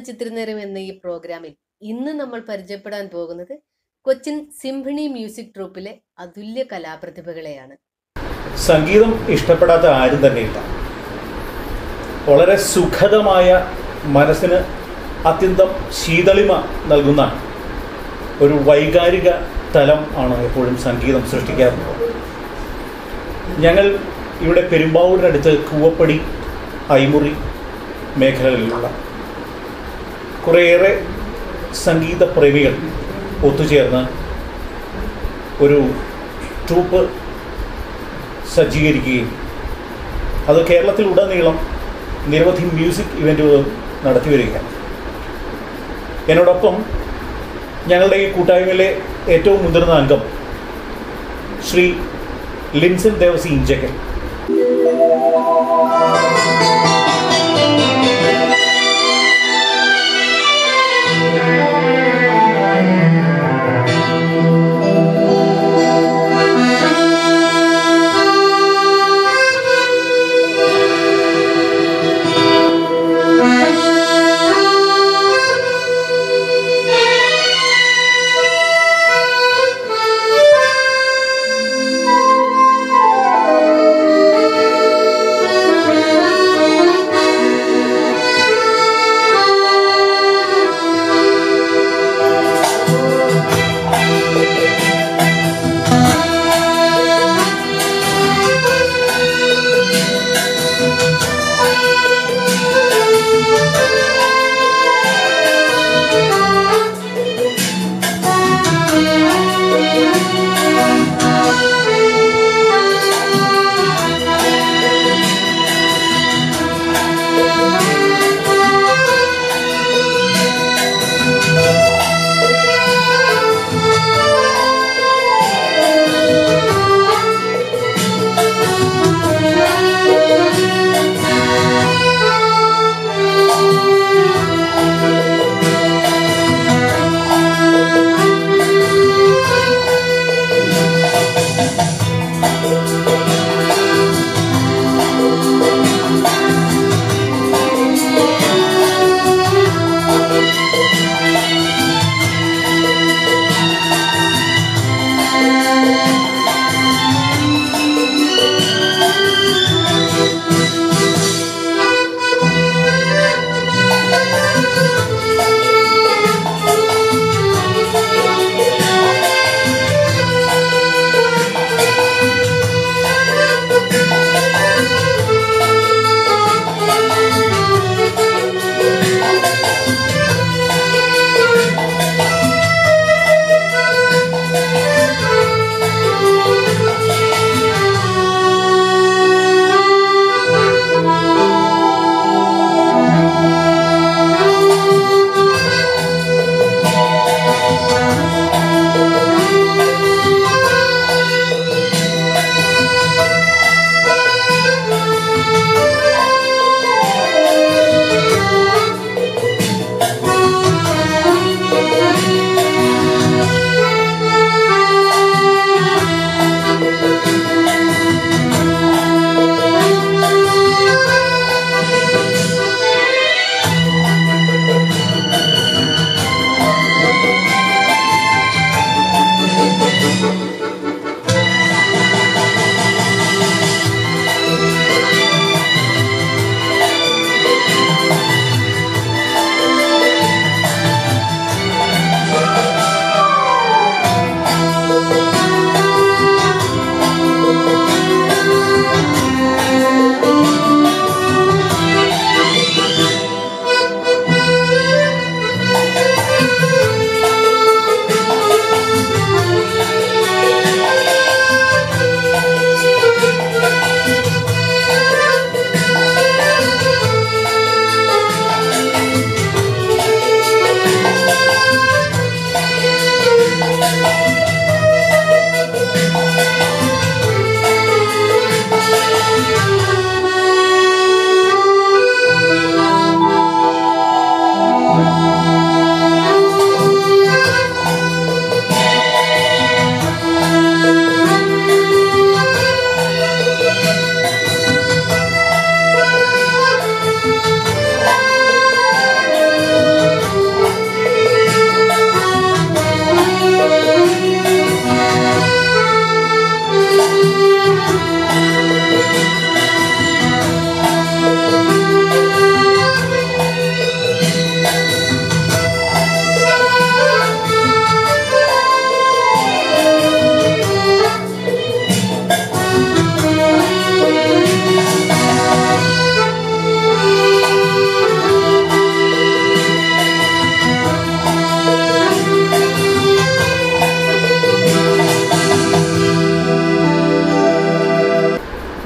ചിത്രനേരം എന്ന ഈ പ്രോഗ്രാമിൽ ഇന്ന് നമ്മൾ പരിചയപ്പെടാൻ പോകുന്നത് കൊച്ചിൻ സിംഫണി മ്യൂസിക് ട്രൂപ്പിലെ അതുല്യ കലാപ്രതിഭകളെയാണ് സംഗീതം ഇഷ്ടപ്പെടാത്ത ആരും തന്നെയില്ല വളരെ സുഖദമായ മനസ്സിന് അത്യന്തം ശീതളിമ നൽകുന്ന ഒരു വൈകാരിക തലം ആണ് എപ്പോഴും സംഗീതം സൃഷ്ടിക്കാറുള്ളത് ഞങ്ങൾ ഇവിടെ പെരുമ്പാവൂരിനടുത്ത് കൂവപ്പടി ഐമുറി മേഖലകളിലുള്ള കുറേയേറെ സംഗീത പ്രേമികൾ ഒത്തുചേർന്ന് ഒരു ട്രൂപ്പ് സജ്ജീകരിക്കുകയും അത് കേരളത്തിലുടനീളം നിരവധി മ്യൂസിക് ഇവൻറ്റുകൾ നടത്തി വരികയാണ് എന്നോടൊപ്പം ഞങ്ങളുടെ ഈ കൂട്ടായ്മയിലെ ഏറ്റവും മുതിർന്ന അംഗം ശ്രീ ലിൻസൺ ദേവസി ഇഞ്ചക്കൽ Thank you.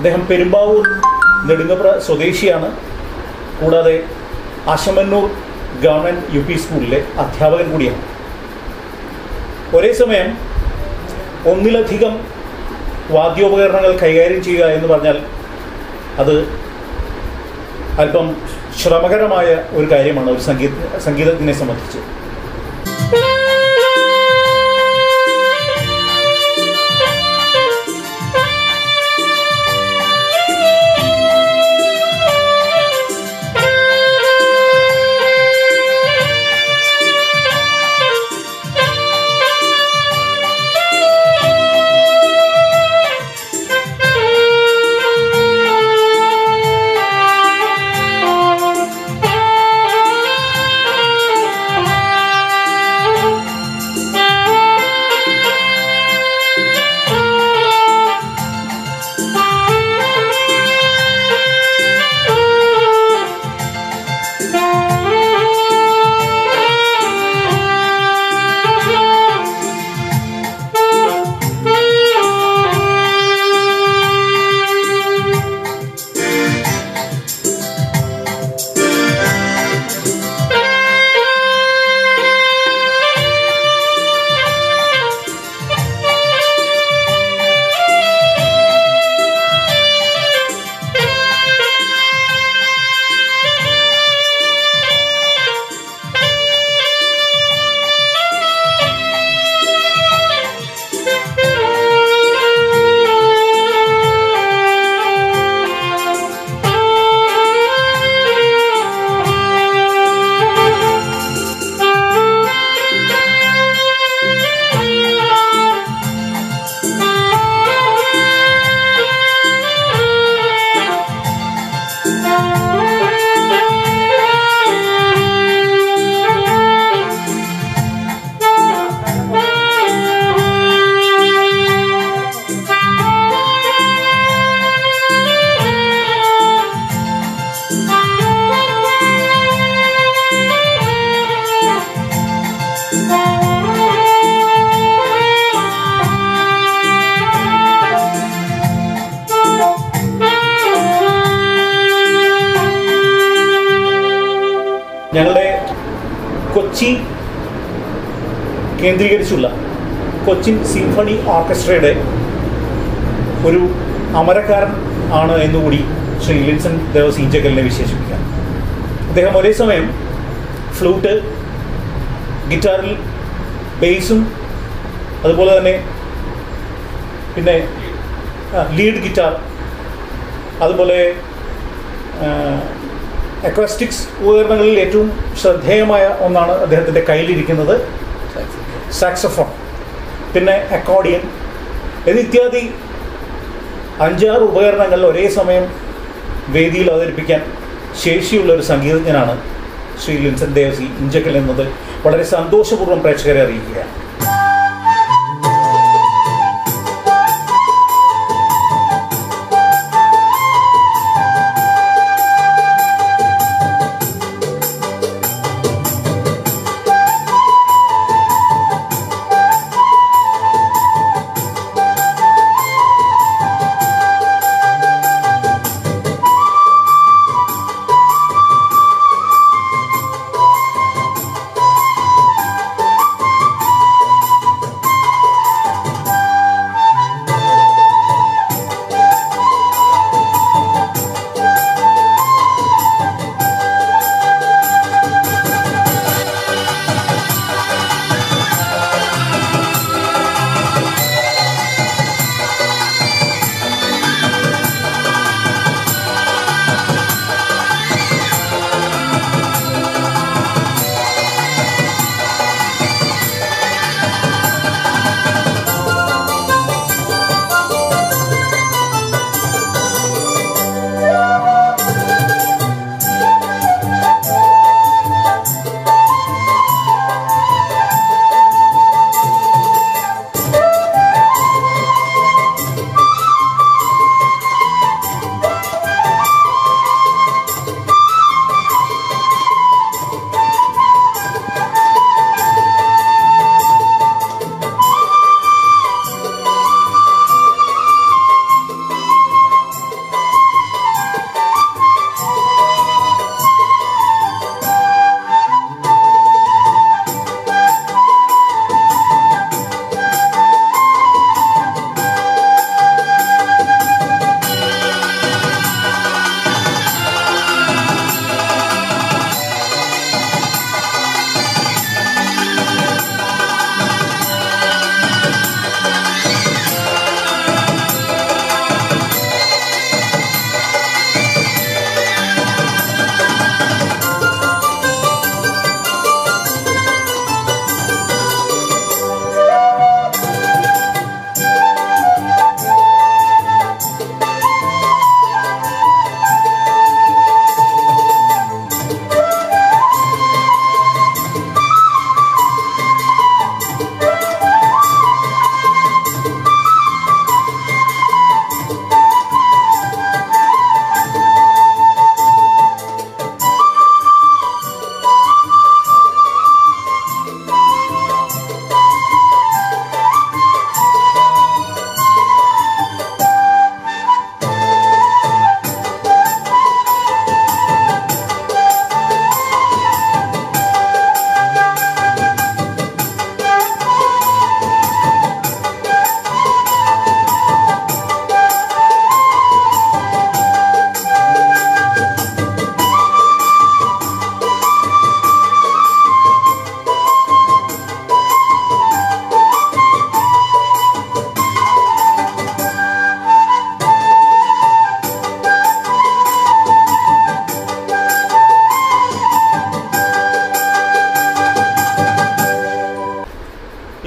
അദ്ദേഹം പെരുമ്പാവൂർ നെടുങ്കപ്ര സ്വദേശിയാണ് കൂടാതെ അശമന്നൂർ ഗവൺമെൻറ് യു പി സ്കൂളിലെ അധ്യാപകൻ കൂടിയാണ് ഒരേ സമയം ഒന്നിലധികം വാദ്യോപകരണങ്ങൾ കൈകാര്യം ചെയ്യുക എന്ന് പറഞ്ഞാൽ അത് അല്പം ശ്രമകരമായ ഒരു കാര്യമാണ് ഒരു സംഗീത സംഗീതജ്ഞനെ സംബന്ധിച്ച് ഞങ്ങളുടെ കൊച്ചി കേന്ദ്രീകരിച്ചുള്ള കൊച്ചിൻ സിംഫണി ഓർക്കസ്ട്രയുടെ ഒരു അമരക്കാരൻ ആണ് എന്നുകൂടി ശ്രീ ലിൻസൺ ദേവസ് ഇഞ്ചക്കലിനെ വിശേഷിപ്പിക്കാം അദ്ദേഹം ഒരേ സമയം ഫ്ലൂട്ട് ഗിറ്റാറിൽ ബേസും അതുപോലെ തന്നെ പിന്നെ ലീഡ് ഗിറ്റാർ അതുപോലെ അക്വസ്റ്റിക്സ് ഉപകരണങ്ങളിൽ ഏറ്റവും ശ്രദ്ധേയമായ ഒന്നാണ് അദ്ദേഹത്തിൻ്റെ കയ്യിലിരിക്കുന്നത് സാക്സഫോൺ പിന്നെ അക്കോർഡിയൻ എന്നിത്യാദി അഞ്ചാറ് ഉപകരണങ്ങൾ ഒരേ സമയം വേദിയിൽ അവതരിപ്പിക്കാൻ ശേഷിയുള്ള ഒരു സംഗീതജ്ഞനാണ് ശ്രീ ലിൻസൺ ദേവസി ഇഞ്ചക്കൽ എന്നത് വളരെ സന്തോഷപൂർവ്വം പ്രേക്ഷകരെ അറിയിക്കുകയാണ്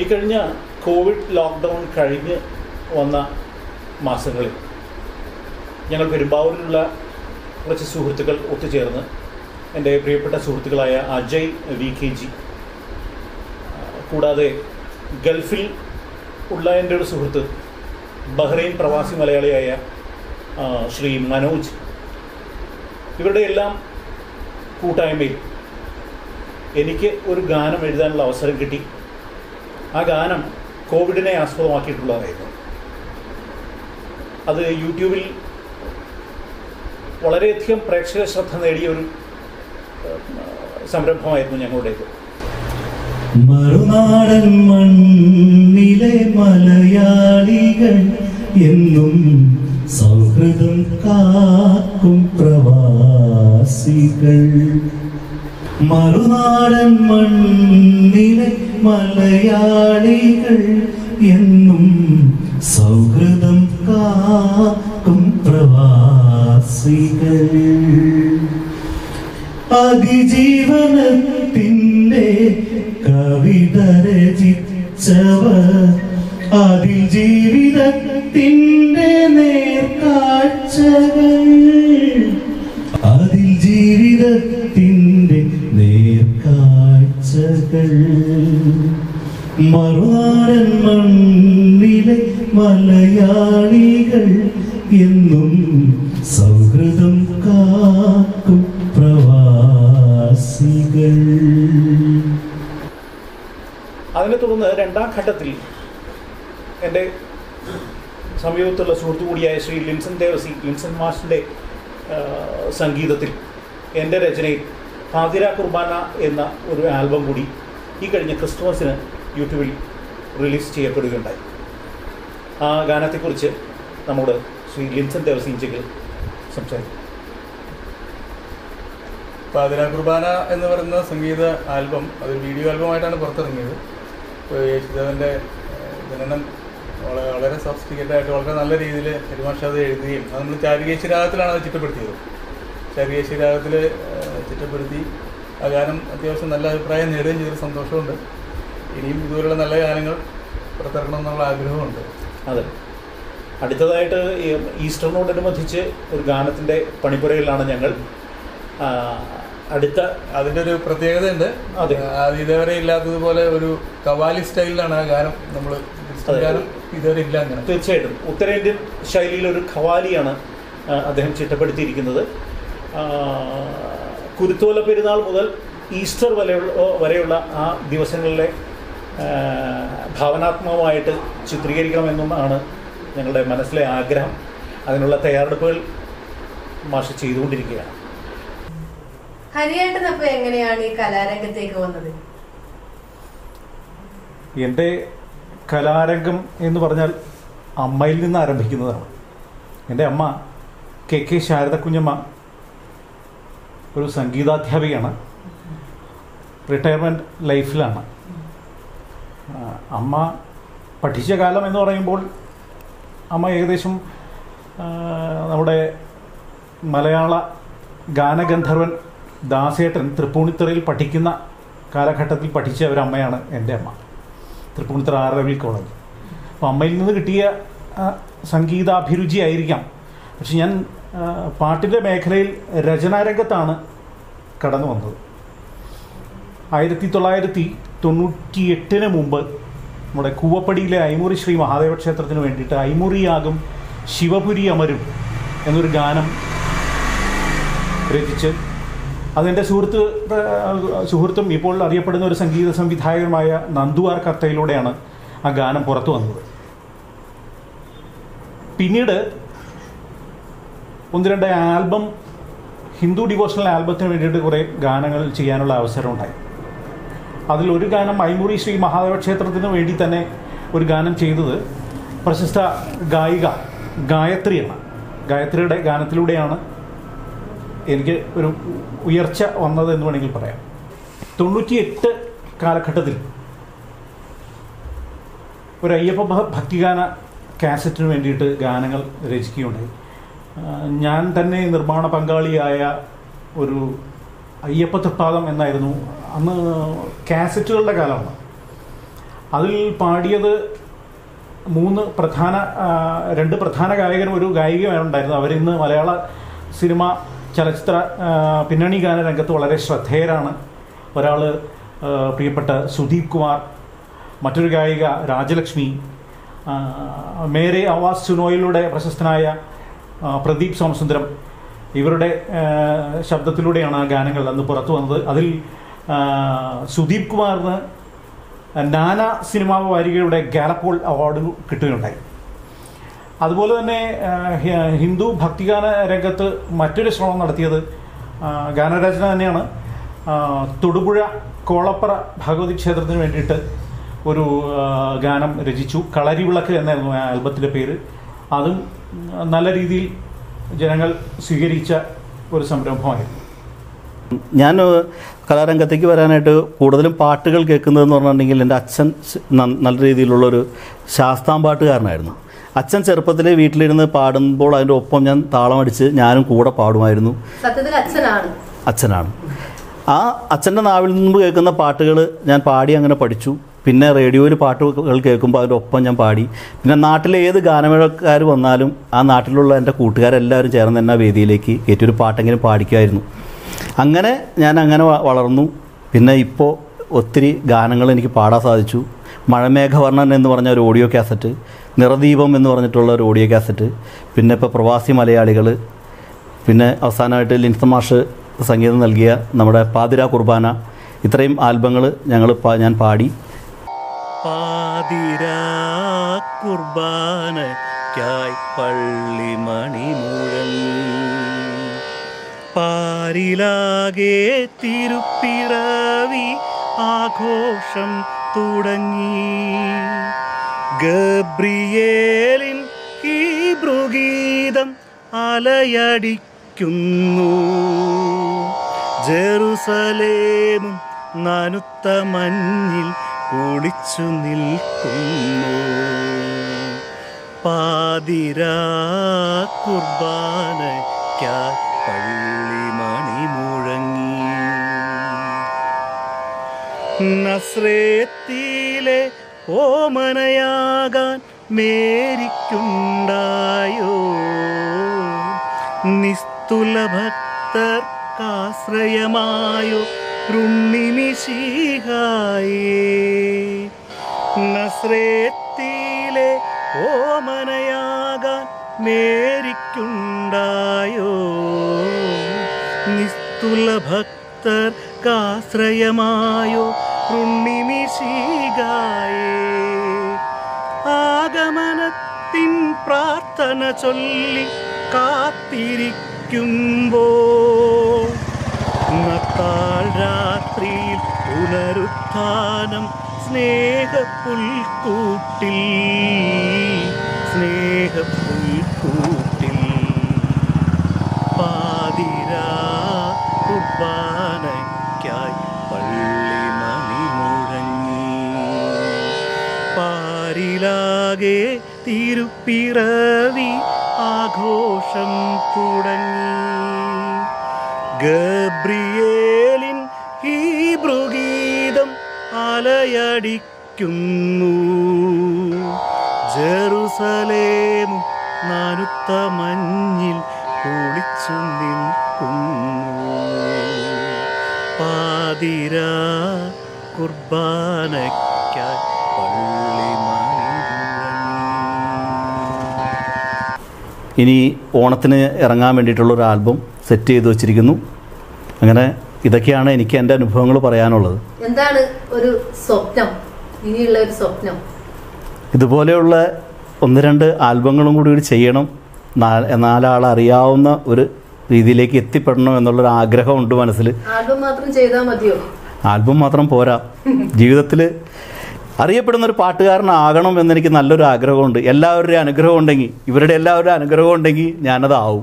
കഴിഞ്ഞ കോവിഡ് ലോക്ക്ഡൗൺ കഴിഞ്ഞ് വന്ന മാസങ്ങളിൽ ഞങ്ങൾ പെരുമ്പാവൂരിലുള്ള കുറച്ച് സുഹൃത്തുക്കൾ ഒത്തുചേർന്ന് എൻ്റെ പ്രിയപ്പെട്ട സുഹൃത്തുക്കളായ അജയ് വി കെ ജി കൂടാതെ ഗൾഫിൽ ഉള്ള എൻ്റെ ഒരു സുഹൃത്ത് ബഹ്റൈൻ പ്രവാസി മലയാളിയായ ആ, ശ്രീ മനോജ് ഇവരുടെ എല്ലാം കൂട്ടായ്മയിൽ എനിക്ക് ഒരു ഗാനം എഴുതാനുള്ള അവസരം കിട്ടി ആ ഗാനം കോവിഡിനെ ആസ്പദമാക്കിയിട്ടുള്ളതായിരുന്നു അത് യൂട്യൂബിൽ വളരെയധികം പ്രേക്ഷക ശ്രദ്ധ നേടിയ ഒരു ഏഹ്, സംരംഭമായിരുന്നു ഞങ്ങളുടേത് മറുനാടൻ മണ്ണിലെ മലയാളികൾ എന്നും സൗഹൃദം കാക്കും പ്രവാസികൾ മറുനാടൻ മണ്ണിലെ മലയാളികൾ എന്നും സൗഹൃദം കാക്കും പ്രവാസികൾ അതിജീവനത്തിൻ്റെ കവിത രചിച്ചവർ അതിജീവിതത്തിൻ്റെ നേർക്കാഴ്ചകൾ അതിൽ ജീവിതത്തിൻ്റെ നേർക്കാഴ്ചകൾ മറുനാടൻ മണ്ണിലെ മലയാളികൾ എന്നും സൗഹൃദം കാക്കും പ്രവാസികൾ അതിനെ തുടർന്ന് രണ്ടാം ഘട്ടത്തിൽ എൻ്റെ സമീപത്തുള്ള സുഹൃത്തു കൂടിയായ ശ്രീ ലിൻസൺ ദേവസി ലിൻസൺ മാഷിൻ്റെ സംഗീതത്തിൽ എൻ്റെ രചനയിൽ പാതിര കുർബാന എന്ന ഒരു ആൽബം കൂടി ഈ കഴിഞ്ഞ ക്രിസ്തുമസിന് യൂട്യൂബിൽ റിലീസ് ചെയ്യപ്പെടുകയുണ്ടായി ആ ഗാനത്തെക്കുറിച്ച് നമ്മോട് ശ്രീ ലിൻസൺ ദേവസി ഇഞ്ചകൾ സംസാരിക്കും പാതിര കുർബാന എന്ന് പറയുന്ന സംഗീത ആൽബം അത് വീഡിയോ ആൽബമായിട്ടാണ് പുറത്തിറങ്ങിയത് ഇപ്പോൾ യേശുദേവൻ്റെ ഏഹ്, ജനനം വളരെ വളരെ സോഫിസ്റ്റിക്കേറ്റഡ് ആയിട്ട് വളരെ നല്ല രീതിയിൽ പെരുമാഷ അത് എഴുതുകയും അത് നമ്മൾ ചാരികേശി രാഗത്തിലാണ് അത് ചിട്ടപ്പെടുത്തിയത് ചാരികേശി രാഗത്തിൽ ചിട്ടപ്പെടുത്തി ആ ഗാനം അത്യാവശ്യം നല്ല അഭിപ്രായം നേടുകയും ചെയ്തൊരു സന്തോഷമുണ്ട് ഇനിയും ഇതുപോലുള്ള നല്ല ഗാനങ്ങൾ പുറത്തിറക്കണം എന്നുള്ള ആഗ്രഹമുണ്ട് അതെ അടുത്തതായിട്ട് ഈ ഈസ്റ്ററിനോടനുബന്ധിച്ച് ഒരു ഗാനത്തിൻ്റെ പണിപ്പുരയിലാണ് ഞങ്ങൾ ആ, അടുത്ത അതിൻ്റെ ഒരു പ്രത്യേകതയുണ്ട് അതെ. അത് ഇതുവരെ ഇല്ലാത്തതുപോലെ ഒരു കവാലി സ്റ്റൈലിലാണ് ആ ഗാനം നമ്മൾ അതെ. ഗാനം ഇതുവരെ ഇല്ല അങ്ങനെ തീർച്ചയായിട്ടും ഉത്തരേന്ത്യൻ ശൈലിയിൽ ഒരു ഖവാലിയാണ് ആ, അദ്ദേഹം ചിട്ടപ്പെടുത്തിയിരിക്കുന്നത് ആ, കുരുത്തോല പെരുന്നാൾ മുതൽ ഈസ്റ്റർ വരെയുള്ള വരെയുള്ള ആ ദിവസങ്ങളിലെ ആ, ഭാവനാത്മകമായിട്ട് ചിത്രീകരിക്കണമെന്നുമാണ് ഞങ്ങളുടെ മനസ്സിലെ ആഗ്രഹം അതിനുള്ള തയ്യാറെടുപ്പുകൾ മാഷ് ചെയ്തുകൊണ്ടിരിക്കുകയാണ് ഹരിയേട്ടൻ അപ്പൊ എങ്ങനെയാണ് ഈ കലാരംഗത്തേക്ക് വന്നത് എൻ്റെ കലാരംഗം എന്ന് പറഞ്ഞാൽ അമ്മയിൽ നിന്ന് ആരംഭിക്കുന്നതാണ് എൻ്റെ അമ്മ കെ കെ ശാരദക്കുഞ്ഞമ്മ ഒരു സംഗീതാധ്യാപികയാണ് റിട്ടയർമെൻറ്റ് ലൈഫിലാണ് ആ, അമ്മ പഠിച്ച കാലം എന്ന് പറയുമ്പോൾ അമ്മ ഏകദേശം ആ, നമ്മുടെ മലയാള ഗാനഗന്ധർവൻ ദാസേട്ടൻ തൃപ്പൂണിത്തുറയിൽ പഠിക്കുന്ന കാലഘട്ടത്തിൽ പഠിച്ച ഒരു അമ്മയാണ് എൻ്റെ അമ്മ തൃപ്പൂണിത്തുറ ആർ രവി കോളേജ് അപ്പോൾ അമ്മയിൽ നിന്ന് കിട്ടിയ ആ, സംഗീതാഭിരുചി ആയിരിക്കാം പക്ഷെ ഞാൻ ആ, പാട്ടിൻ്റെ മേഖലയിൽ രചനാരംഗത്താണ് കടന്നു വന്നത് ആയിരത്തി തൊള്ളായിരത്തി തൊണ്ണൂറ്റി എട്ടിന് മുമ്പ് നമ്മുടെ കൂവപ്പടിയിലെ ഐമുറി ശ്രീ മഹാദേവ ക്ഷേത്രത്തിന് വേണ്ടിയിട്ട് ഐമുറിയാകും ശിവപുരി അമരും എന്നൊരു ഗാനം രചിച്ച് അതെൻ്റെ സുഹൃത്ത് ആ, സുഹൃത്തും ഇപ്പോൾ അറിയപ്പെടുന്ന ഒരു സംഗീത സംവിധായകനുമായ നന്ദുവാർ കർത്തയിലൂടെയാണ് ആ ഗാനം പുറത്തു വന്നത് പിന്നീട് ഒന്ന് രണ്ട് ആൽബം ഹിന്ദു ഡിവോഷണൽ ആൽബത്തിന് വേണ്ടിയിട്ട് കുറേ ഗാനങ്ങൾ ചെയ്യാനുള്ള അവസരം ഉണ്ടായി അതിലൊരു ഗാനം ഐമുറി ശ്രീ മഹാദേവ ക്ഷേത്രത്തിന് വേണ്ടി തന്നെ ഒരു ഗാനം ചെയ്തത് പ്രശസ്ത ഗായിക ഗായത്രിയാണ് ഗായത്രിയുടെ ഗാനത്തിലൂടെയാണ് എനിക്ക് ഒരു ഉയർച്ച വന്നത് എന്ന് വേണമെങ്കിൽ പറയാം തൊണ്ണൂറ്റിയെട്ട് കാലഘട്ടത്തിൽ ഒരു അയ്യപ്പ ഭ- ഭക്തിഗാന കാസറ്റിന് വേണ്ടിയിട്ട് ഗാനങ്ങൾ രചിക്കുകയുണ്ടായി ആ, ഞാൻ തന്നെ നിർമ്മാണ പങ്കാളിയായ ഒരു അയ്യപ്പ തൃപ്പാദം എന്നായിരുന്നു അന്ന് കാസറ്റുകളുടെ കാലമാണ് അതിൽ പാടിയത് മൂന്ന് പ്രധാന ആ, രണ്ട് പ്രധാന ഗായകരും ഒരു ഗായികയാണ് ഉണ്ടായിരുന്നത് അവരിന്ന് മലയാള സിനിമ ചലച്ചിത്ര ആ, പിന്നണി ഗാന രംഗത്ത് വളരെ ശ്രദ്ധേയരാണ് ഒരാൾ പ്രിയപ്പെട്ട സുദീപ് കുമാർ മറ്റൊരു ഗായിക രാജലക്ഷ്മി ആ, മേരെ ആവാസ് സുനോയിലൂടെ പ്രശസ്തനായ ആ, പ്രദീപ് സോമസുന്ദരം ഇവരുടെ ആ, ശബ്ദത്തിലൂടെയാണ് ആ ഗാനങ്ങൾ അന്ന് പുറത്തു വന്നത് അതിൽ ആ, സുദീപ് കുമാറിന് നാന സിനിമാ വാരികയുടെ ഗാലപ്പോൾ അവാർഡ് കിട്ടുകയുണ്ടായി അതുപോലെ തന്നെ ആ, ഹി- ഹിന്ദു ഭക്തിഗാന രംഗത്ത് മറ്റൊരു ശ്രമം നടത്തിയത് ആ, ഗാനരചന തന്നെയാണ് ആ, തൊടുപുഴ കോളപ്പറ ഭഗവതി ക്ഷേത്രത്തിന് വേണ്ടിയിട്ട് ഒരു ആ, ഗാനം രചിച്ചു കളരി വിളക്ക് എന്നായിരുന്നു ആ ആൽബത്തിൻ്റെ പേര് അതും നല്ല രീതിയിൽ ജനങ്ങൾ സ്വീകരിച്ച ഒരു സംരംഭമായിരുന്നു ഞാൻ ഏഹ്, കലാരംഗത്തേക്ക് വരാനായിട്ട് കൂടുതലും പാട്ടുകൾ കേൾക്കുന്നതെന്ന് പറഞ്ഞിട്ടുണ്ടെങ്കിൽ എൻ്റെ അച്ഛൻ സ് ന- നല്ല രീതിയിലുള്ളൊരു ശാസ്താംപാട്ടുകാരനായിരുന്നു അച്ഛൻ ചെറുപ്പത്തിൽ വീട്ടിലിരുന്ന് പാടുമ്പോൾ അതിൻ്റെ ഒപ്പം ഞാൻ താളമടിച്ച് ഞാനും കൂടെ പാടുമായിരുന്നു സത്യത്തിൽ അച്ഛനാണ് അച്ഛനാണ് ആ അച്ഛൻ്റെ നാവിൽ നിന്ന് കേൾക്കുന്ന പാട്ടുകൾ ഞാൻ പാടി അങ്ങനെ പഠിച്ചു പിന്നെ റേഡിയോയിൽ പാട്ടുകൾ കേൾക്കുമ്പോൾ അതിൻ്റെ ഒപ്പം ഞാൻ പാടി പിന്നെ നാട്ടിലെ ഏത് ഗാനമേളക്കാർ വന്നാലും ആ നാട്ടിലുള്ള എൻ്റെ കൂട്ടുകാരെല്ലാവരും ചേർന്ന് എന്നെ ആ വേദിയിലേക്ക് കയറ്റി ഒരു പാട്ടെങ്കിലും പാടിക്കുമായിരുന്നു അങ്ങനെ ഞാൻ അങ്ങനെ വ- വളർന്നു പിന്നെ ഇപ്പോൾ ഒത്തിരി ഗാനങ്ങൾ എനിക്ക് പാടാൻ സാധിച്ചു മഴമേഘവർണ്ണൻ എന്ന് പറഞ്ഞ ഒരു ഓഡിയോ കാസറ്റ് നിറദീപം എന്ന് പറഞ്ഞിട്ടുള്ള ഒരു ഓഡിയോ കാസറ്റ് പിന്നെ ഇപ്പോൾ പ്രവാസി മലയാളികൾ പിന്നെ അവസാനമായിട്ട് ലിൻസ മാഷ് സംഗീതം നൽകിയ നമ്മുടെ പാതിര കുർബാന ഇത്രയും ആൽബങ്ങൾ ഞങ്ങൾ ഞാൻ പാടി പാതിര കുർബാനയ്ക്കായി പള്ളി മണി പാരിലാകെ തിരുപ്പിറവി ആഘോഷം തുടങ്ങി ഗബ്രിയേലിൻ ഹീബ്രുഗീതം അലയടിക്കുന്നു ജെറുസലേമും നനുത്ത മഞ്ഞിൽ കുളിച്ചു നിൽക്കുന്നു പാതിരാ കുർബാനയ്ക്കായി പള്ളി മണി മുഴങ്ങി നസ്രേത്തിയിലെ ഓമനയാകാൻ മേരിക്കുണ്ടായോ നിസ്തുല ഭക്തർക്കാശ്രയമായോ റുണ്ണിമിശിഹായേ നസ്രേത്തിയിലെ ഓമനയാകാൻ മേരിക്കുണ്ടായോ നിസ്തുല ഭക്തർക്കാശ്രയമായോ റുണ്ണിമിശികായേ ആഗമനത്തിൻ പ്രാർത്ഥന ചൊല്ലി കാത്തിരിക്കുമ്പോ നത്താൾ രാത്രിയിൽ പുനരുത്ഥാനം സ്നേഹപ്പുൽക്കൂട്ടിൽ സ്നേഹപ്പുൽക്കൂട്ടിൽ പാതിരാ കുർബാനയ്ക്കായി പള്ളി മണി മുഴങ്ങി പാരിലാകെ തിരുപ്പിറവി ആഘോഷം തുടങ്ങി ഗബ്രിയേലിൻ ഹീബ്രുഗീതം അലയടിക്കുന്നു ജെറുസലേമും നനുത്ത മഞ്ഞിൽ കുളിച്ചു നിൽക്കുന്നു പാതിര കുർബാനയ്ക്കായി പള്ളി മണി ഇനി ഓണത്തിന് ഇറങ്ങാൻ വേണ്ടിയിട്ടുള്ള ഒരു ആൽബം സെറ്റ് ചെയ്ത് വച്ചിരിക്കുന്നു അങ്ങനെ ഇതൊക്കെയാണ് എനിക്ക് എൻ്റെ അനുഭവങ്ങൾ പറയാനുള്ളത് എന്താണ് ഒരു സ്വപ്നം ഇനിയുള്ള ഒരു സ്വപ്നം ഇതുപോലെയുള്ള ഒന്ന് രണ്ട് ആൽബങ്ങളും കൂടി കൂടി ചെയ്യണം നാ- നാലാൾ അറിയാവുന്ന ഒരു രീതിയിലേക്ക് എത്തിപ്പെടണം എന്നുള്ളൊരു ആഗ്രഹമുണ്ട് മനസ്സിൽ ആൽബം മാത്രം ചെയ്താൽ മതിയോ ആൽബം മാത്രം പോരാ ജീവിതത്തിൽ അറിയപ്പെടുന്ന ഒരു പാട്ടുകാരനാകണം എന്നെനിക്ക് നല്ലൊരു ആഗ്രഹമുണ്ട് എല്ലാവരുടെയും അനുഗ്രഹം ഉണ്ടെങ്കിൽ ഇവരുടെ എല്ലാവരുടെയും അനുഗ്രഹം ഉണ്ടെങ്കിൽ ഞാനത് ആവും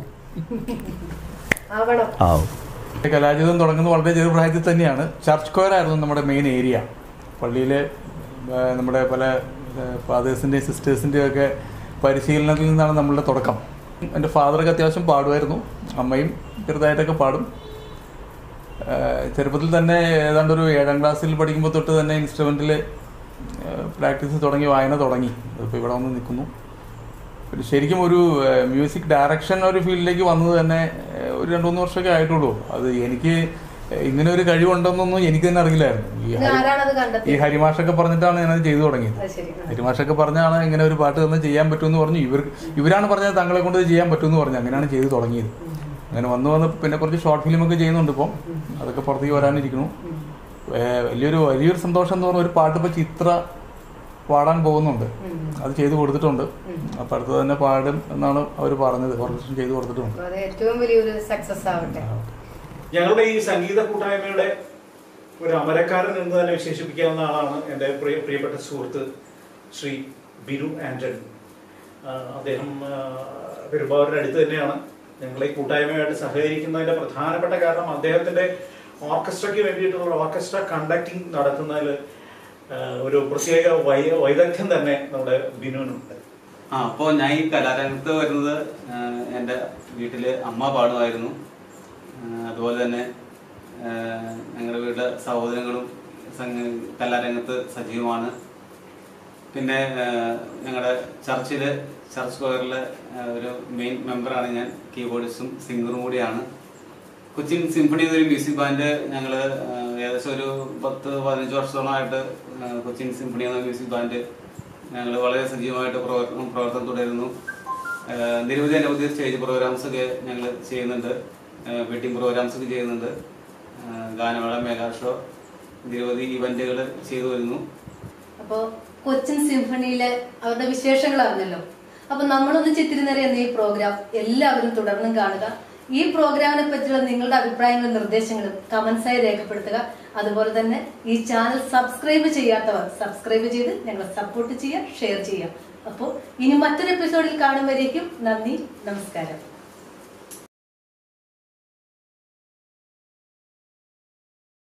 ആവണം ആവും കലാജീവിതം തുടങ്ങുന്നത് വളരെ ചെറു പ്രായത്തിൽ തന്നെയാണ് ചർച്ച് കൊയർ ആയിരുന്നു നമ്മുടെ മെയിൻ ഏരിയ പള്ളിയിലെ ആ, നമ്മുടെ പല ഫാദേഴ്സിൻ്റെയും സിസ്റ്റേഴ്സിൻ്റെയും ഒക്കെ പരിശീലനത്തിൽ നിന്നാണ് നമ്മളുടെ തുടക്കം എൻ്റെ ഫാദറൊക്കെ അത്യാവശ്യം പാടുമായിരുന്നു അമ്മയും ചെറുതായിട്ടൊക്കെ പാടും ആ, ചെറുപ്പത്തിൽ തന്നെ ഏതാണ്ട് ഒരു ഏഴാം ക്ലാസ്സിൽ പഠിക്കുമ്പോൾ തൊട്ട് തന്നെ ഇൻസ്ട്രുമെൻറ്റിൽ പ്രാക്ടീസ് തുടങ്ങി വായന തുടങ്ങി ഇപ്പോൾ ഇവിടെ വന്ന് നിൽക്കുന്നു പിന്നെ ശരിക്കും ഒരു മ്യൂസിക് ഡയറക്ഷൻ ഒരു ഫീൽഡിലേക്ക് വന്നത് തന്നെ ഏഹ്, ഒരു രണ്ട് മൂന്ന് വർഷമൊക്കെ ആയിട്ടുള്ളൂ അത് എനിക്ക് ഇങ്ങനെ ഒരു കഴിവുണ്ടെന്നൊന്നും എനിക്ക് തന്നെ അറിയില്ലായിരുന്നു ഈ ഇത് ഹരി- ആരാണത് ഈ കണ്ടെത്തിയത് ഹരിമാഷൊക്കെ പറഞ്ഞിട്ടാണ് ഞാനത് ചെയ്തു തുടങ്ങിയത് അത് ശരി ആ. ഹരിമാഷൊക്കെ പറഞ്ഞാണ് ഇങ്ങനെ ഒരു പാട്ട് തന്നെ ചെയ്യാൻ പറ്റുമെന്ന് പറഞ്ഞു ഇവർ ഇവരാണ് പറഞ്ഞത് തങ്ങളെ കൊണ്ട് ഇത് ചെയ്യാൻ പറ്റുമെന്ന് പറഞ്ഞു അങ്ങനെയാണ് ചെയ്തു തുടങ്ങിയത് അങ്ങനെ വന്ന് വന്ന് പിന്നെ കുറച്ച് ഷോർട്ട് ഫിലിമൊക്കെ ചെയ്യുന്നുണ്ട് ഇപ്പം അതൊക്കെ പുറത്തേക്ക് വരാനിരിക്കുന്നു ഏഹ് വലിയൊരു വലിയൊരു സന്തോഷം എന്ന് പറഞ്ഞ ഒരു പാട്ട് ഇപ്പൊ ചിത്ര പാടാൻ പോകുന്നുണ്ട് അത് ചെയ്തു കൊടുത്തിട്ടുണ്ട് അപ്പൊ അടുത്ത് തന്നെ പാടും എന്നാണ് അവർ പറഞ്ഞത് ഓർക്കസ്ട്രേഷൻ ചെയ്തു കൊടുത്തിട്ടുണ്ട് അത് ഏറ്റവും വലിയൊരു സക്സസ് ആവട്ടെ ഞങ്ങളുടെ ഈ സംഗീത കൂട്ടായ്മയുടെ ഒരു അമരക്കാരൻ എന്ന് തന്നെ വിശേഷിപ്പിക്കാവുന്ന ആളാണ് എൻ്റെ പ്രിയ പ്രിയപ്പെട്ട സുഹൃത്ത് ശ്രീ ബിനു ആന്റണി ആ, അദ്ദേഹം ആ, പെരുമ്പാവൂരിന്റെ അടുത്ത് തന്നെയാണ് ഞങ്ങൾ ഈ കൂട്ടായ്മയായിട്ട് സഹകരിക്കുന്നതിന്റെ പ്രധാനപ്പെട്ട കാരണം അദ്ദേഹത്തിന്റെ ഓർക്കസ്ട്രയ്ക്ക് വേണ്ടിയിട്ടുള്ള ഓർക്കസ്ട്ര കണ്ടക്ടിങ് നടത്തുന്നതിൽ ആ, ഒരു പ്രത്യേക വൈ വൈദഗ്ധ്യം തന്നെ നമ്മുടെ ബിനുവിനുണ്ട് ആ അപ്പോൾ ഞാൻ ഈ കലാരംഗത്ത് വരുന്നത് ആ, എൻ്റെ വീട്ടില് അമ്മ പാടുമായിരുന്നു ആ, അതുപോലെ തന്നെ ആ, ഞങ്ങളുടെ വീട്ടിലെ സഹോദരങ്ങളും സംഗ- കലാരംഗത്ത് സജീവമാണ് പിന്നെ ആ, ഞങ്ങളുടെ ചർച്ചില് ചർച്ച് സ്ക്വയറിലെ ആ, ഒരു മെയിൻ മെമ്പറാണ് ഞാൻ കീബോർഡിസ്റ്റും സിംഗറും കൂടിയാണ് കൊച്ചിൻ സിംഫണി എന്നൊരു മ്യൂസിക് ബാൻഡ് ഞങ്ങൾ ഏകദേശം ഒരു പത്ത് പതിനഞ്ച് വർഷത്തോളമായിട്ട് ആ, കൊച്ചിൻ സിംഫണി എന്ന മ്യൂസിക് ബാൻഡ് ഞങ്ങൾ വളരെ സജീവമായിട്ട് പ്രവർത്തനം പ്രവർത്തനം തുടരുന്നു ആ, നിരവധി അനവധി സ്റ്റേജ് പ്രോഗ്രാംസ് ഒക്കെ ഞങ്ങൾ ചെയ്യുന്നുണ്ട് വെഡിങ് പ്രോഗ്രാംസ് ഒക്കെ ചെയ്യുന്നുണ്ട് ആ, ഗാനമേള മെഗാ ഷോ നിരവധി ഇവന്റുകൾ ചെയ്തു വരുന്നു അപ്പോ കൊച്ചിൻ സിംഫണിയിലെ അവരുടെ വിശേഷങ്ങൾ അറിഞ്ഞല്ലോ അപ്പൊ നമ്മളൊന്ന് ചിത്തിരുന്നേരെ എന്ന ഈ പ്രോഗ്രാം എല്ലാവരും തുടർന്നും കാണുക ഈ പ്രോഗ്രാമിനെ പറ്റിയുള്ള നിങ്ങളുടെ അഭിപ്രായങ്ങളും നിർദ്ദേശങ്ങളും കമന്റ്സായി രേഖപ്പെടുത്തുക അതുപോലെ തന്നെ ഈ ചാനൽ സബ്സ്ക്രൈബ് ചെയ്യാത്തവർ സബ്സ്ക്രൈബ് ചെയ്ത് ഞങ്ങളെ സപ്പോർട്ട് ചെയ്യുക ഷെയർ ചെയ്യുക അപ്പോൾ ഇനി മറ്റൊരു എപ്പിസോഡിൽ കാണുമ്പോഴേക്കും നന്ദി നമസ്കാരം